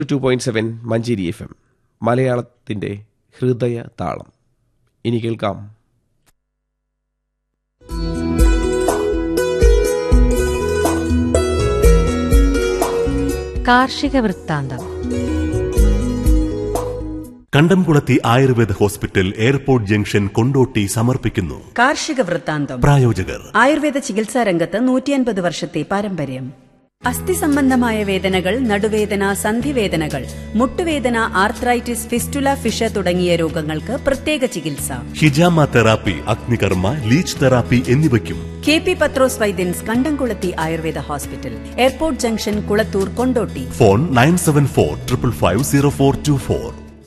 to point seven Manjeri F M മലയാളത്തിൻ്റെ ഹൃദയ താളം ഇനി കേൾക്കാം കാർഷിക വൃത്താന്തം Kandamkulathi Ayurveda hospital airport junction Kondotty സമർപ്പിക്കുന്നു കാർഷിക വൃത്താന്തം പ്രായോജകർ ആയുർവേദ ചികിത്സാ രംഗത്ത് നൂറ്റിയൻപത് വർഷത്തെ പാരമ്പര്യം അസ്ഥി സംബന്ധമായ വേദനകൾ നടുവേദന സന്ധിവേദനകൾ മുട്ടുവേദന ആർത്രൈറ്റിസ് ഫിസ്റ്റുല ഫിഷ തുടങ്ങിയ രോഗങ്ങൾക്ക് പ്രത്യേക ചികിത്സ ഹിജാമ തെറാപ്പി അഗ്നികർമ്മ ലീച്ച് തെറാപ്പി എന്നിവയ്ക്കും K P Pathros Vaidyans Kandamkulathi Ayurveda hospital airport junction Kulathur Kondotty phone nine seven four triple five zero four two four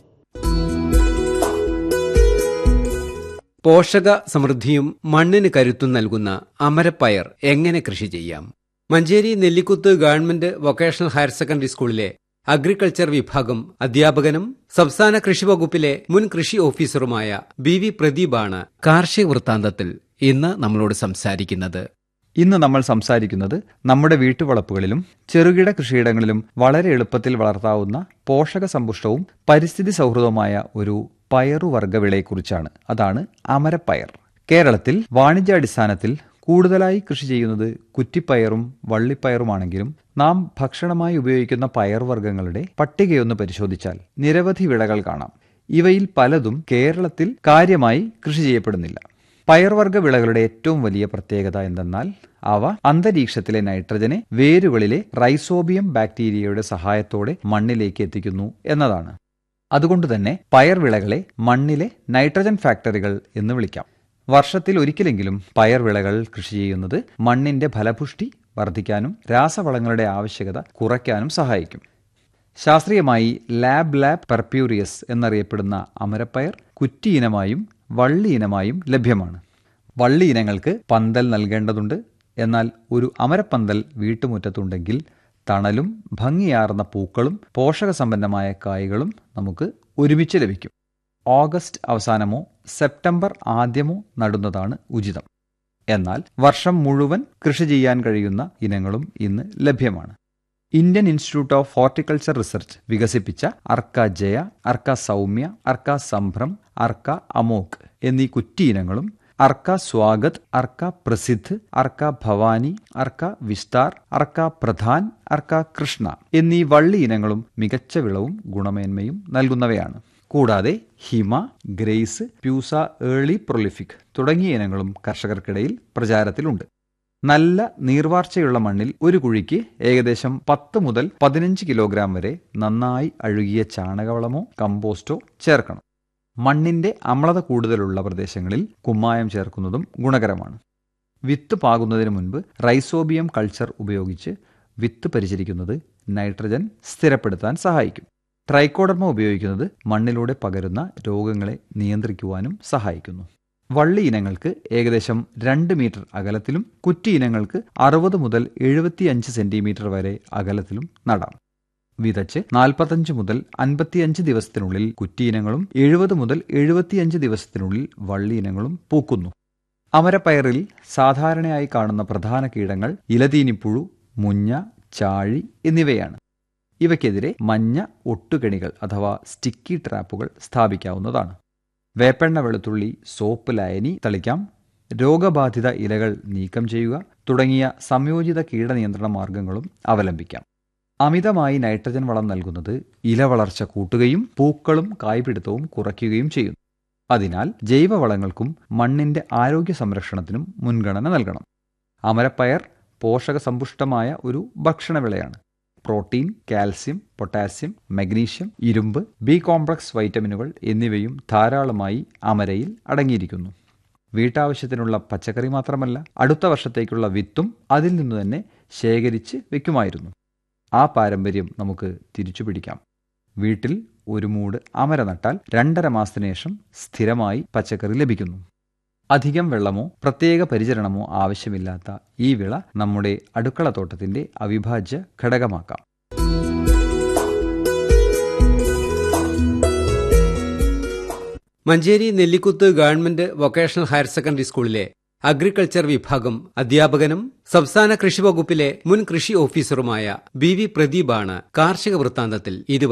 പോഷക സമൃദ്ധിയും മണ്ണിന് കരുത്തും നൽകുന്ന അമരപ്പയർ എങ്ങനെ കൃഷി ചെയ്യാം Manjeri Nellikuth government vocational higher secondary സ്കൂളിലെ അഗ്രികൾച്ചർ വിഭാഗം അധ്യാപകനും സംസ്ഥാന കൃഷി വകുപ്പിലെ മുൻ കൃഷി ഓഫീസറുമായ ബി വി പ്രദീപാണ് കാർഷിക വൃത്താന്തത്തിൽ ഇന്ന് നമ്മളോട് സംസാരിക്കുന്നത് ഇന്ന് നമ്മൾ സംസാരിക്കുന്നത് നമ്മുടെ വീട്ടുവളപ്പുകളിലും ചെറുകിട കൃഷിയിടങ്ങളിലും വളരെ എളുപ്പത്തിൽ വളർത്താവുന്ന പോഷക സമ്പുഷ്ടവും പരിസ്ഥിതി സൗഹൃദവുമായ ഒരു പയറുവർഗ വിളയെക്കുറിച്ചാണ് അതാണ് അമരപ്പയർ കേരളത്തിൽ വാണിജ്യാടിസ്ഥാനത്തിൽ കൂടുതലായി കൃഷി ചെയ്യുന്നത് കുറ്റിപ്പയറും വള്ളിപ്പയറുമാണെങ്കിലും നാം ഭക്ഷണമായി ഉപയോഗിക്കുന്ന പയർവർഗ്ഗങ്ങളുടെ പട്ടികയൊന്ന് പരിശോധിച്ചാൽ നിരവധി വിളകൾ കാണാം ഇവയിൽ പലതും കേരളത്തിൽ കാര്യമായി കൃഷി ചെയ്യപ്പെടുന്നില്ല പയർവർഗ്ഗ വിളകളുടെ ഏറ്റവും വലിയ പ്രത്യേകത എന്തെന്നാൽ അവ അന്തരീക്ഷത്തിലെ നൈട്രജനെ വേരുകളിലെ റൈസോബിയം ബാക്ടീരിയയുടെ സഹായത്തോടെ മണ്ണിലേക്ക് എത്തിക്കുന്നു എന്നതാണ് അതുകൊണ്ട് തന്നെ പയർ വിളകളെ മണ്ണിലെ നൈട്രജൻ ഫാക്ടറികൾ എന്ന് വിളിക്കാം വർഷത്തിൽ ഒരിക്കലെങ്കിലും പയർ വിളകൾ കൃഷി ചെയ്യുന്നത് മണ്ണിന്റെ ഫലപുഷ്ടി വർദ്ധിക്കാനും രാസവളങ്ങളുടെ ആവശ്യകത കുറയ്ക്കാനും സഹായിക്കും ശാസ്ത്രീയമായി ലാബ് ലാബ് പെർപ്യൂറിയസ് എന്നറിയപ്പെടുന്ന അമരപ്പയർ കുറ്റി ഇനമായും വള്ളി ഇനമായും ലഭ്യമാണ് വള്ളി ഇനങ്ങൾക്ക് പന്തൽ നൽകേണ്ടതുണ്ട് എന്നാൽ ഒരു അമരപ്പന്തൽ വീട്ടുമുറ്റത്തുണ്ടെങ്കിൽ തണലും ഭംഗിയാർന്ന പൂക്കളും പോഷകസമ്പന്നമായ കായ്കളും നമുക്ക് ഒരുമിച്ച് ലഭിക്കും ഓഗസ്റ്റ് അവസാനമോ സെപ്റ്റംബർ ആദ്യമോ നടുന്നതാണ് ഉചിതം എന്നാൽ വർഷം മുഴുവൻ കൃഷി ചെയ്യാൻ കഴിയുന്ന ഇനങ്ങളും ഇന്ന് ലഭ്യമാണ് Indian Institute of Horticulture Research വികസിപ്പിച്ച അർക്ക ജയ അർക്ക സൗമ്യ അർക്ക സംഭ്രം അർക്ക അമോക് എന്നീ കുറ്റി ഇനങ്ങളും അർക്ക സ്വാഗത് അർക്ക പ്രസിദ്ധ് അർക്ക ഭവാനി അർക്ക വിസ്താർ അർക്ക പ്രധാൻ അർക്ക കൃഷ്ണ എന്നീ വള്ളി ഇനങ്ങളും മികച്ച വിളവും ഗുണമേന്മയും നൽകുന്നവയാണ് കൂടാതെ Hima grace Pusa early prolific തുടങ്ങിയ ഇനങ്ങളും കർഷകർക്കിടയിൽ പ്രചാരത്തിലുണ്ട് നല്ല നീർവാർച്ചയുള്ള മണ്ണിൽ ഒരു കുഴിക്ക് ഏകദേശം പത്ത് മുതൽ പതിനഞ്ച് കിലോഗ്രാം വരെ നന്നായി അഴുകിയ ചാണകവളമോ കമ്പോസ്റ്റോ ചേർക്കണം മണ്ണിന്റെ അമ്ലത കൂടുതലുള്ള പ്രദേശങ്ങളിൽ കുമ്മായം ചേർക്കുന്നതും ഗുണകരമാണ് വിത്ത് പാകുന്നതിന് മുൻപ് റൈസോബിയം കൾച്ചർ ഉപയോഗിച്ച് വിത്ത് പരിചരിക്കുന്നത് നൈട്രജൻ സ്ഥിരപ്പെടുത്താൻ സഹായിക്കും ട്രൈക്കോഡർമ ഉപയോഗിക്കുന്നത് മണ്ണിലൂടെ പകരുന്ന രോഗങ്ങളെ നിയന്ത്രിക്കുവാനും സഹായിക്കുന്നു വള്ളി ഇനങ്ങൾക്ക് ഏകദേശം രണ്ട് മീറ്റർ അകലത്തിലും കുറ്റി ഇനങ്ങൾക്ക് അറുപത് മുതൽ എഴുപത്തിയഞ്ച് സെന്റിമീറ്റർ വരെ അകലത്തിലും നടാം വിതച്ച് നാൽപ്പത്തഞ്ച് മുതൽ അൻപത്തിയഞ്ച് ദിവസത്തിനുള്ളിൽ കുറ്റിയിനങ്ങളും എഴുപത് മുതൽ എഴുപത്തിയഞ്ച് ദിവസത്തിനുള്ളിൽ വള്ളി ഇനങ്ങളും പൂക്കുന്നു അമരപ്പയറിൽ സാധാരണയായി കാണുന്ന പ്രധാന കീടങ്ങൾ ഇലതീനിപ്പുഴു മുഞ്ഞ ചാഴി എന്നിവയാണ് ഇവയ്ക്കെതിരെ മഞ്ഞ ഒട്ടുകെണികൾ അഥവാ സ്റ്റിക്കി ട്രാപ്പുകൾ സ്ഥാപിക്കാവുന്നതാണ് വേപ്പെണ്ണ വെളുത്തുള്ളി സോപ്പ് ലായനി തളിക്കാം രോഗബാധിത ഇലകൾ നീക്കം ചെയ്യുക തുടങ്ങിയ സംയോജിത കീടനിയന്ത്രണ മാർഗങ്ങളും അവലംബിക്കാം അമിതമായി നൈട്രജൻ വളം നൽകുന്നത് ഇല വളർച്ച കൂട്ടുകയും പൂക്കളും കായ്പിടുത്തവും കുറയ്ക്കുകയും ചെയ്യുന്നു അതിനാൽ ജൈവവളങ്ങൾക്കും മണ്ണിന്റെ ആരോഗ്യ സംരക്ഷണത്തിനും മുൻഗണന നൽകണം അമരപ്പയർ പോഷകസമ്പുഷ്ടമായ ഒരു ഭക്ഷണവിളയാണ് പ്രോട്ടീൻ കാൽസ്യം പൊട്ടാസ്യം മഗ്നീഷ്യം ഇരുമ്പ് ബി കോംപ്ലക്സ് വൈറ്റമിനുകൾ എന്നിവയും ധാരാളമായി അമരയിൽ അടങ്ങിയിരിക്കുന്നു വീട്ടാവശ്യത്തിനുള്ള പച്ചക്കറി മാത്രമല്ല അടുത്ത വർഷത്തേക്കുള്ള വിത്തും അതിൽ നിന്ന് തന്നെ ശേഖരിച്ച് വെക്കുമായിരുന്നു ആ പാരമ്പര്യം നമുക്ക് തിരിച്ചു പിടിക്കാം വീട്ടിൽ ഒരു മൂട് അമര നട്ടാൽ രണ്ടര മാസത്തിനു ശേഷം സ്ഥിരമായി പച്ചക്കറി ലഭിക്കുന്നു അധികം വെള്ളമോ പ്രത്യേക പരിചരണമോ ആവശ്യമില്ലാത്ത ഈ വിള നമ്മുടെ അടുക്കള തോട്ടത്തിന്റെ അവിഭാജ്യ ഘടകമാക്കാം Manjeri Nellikuth government vocational higher secondary സ്കൂളിലെ അഗ്രികൾച്ചർ വിഭാഗം അധ്യാപകനും സംസ്ഥാന കൃഷി വകുപ്പിലെ മുൻ കൃഷി ഓഫീസറുമായ ബി വി പ്രദീപാണ് കാർഷിക വൃത്താന്തത്തിൽ ഇതുവരെ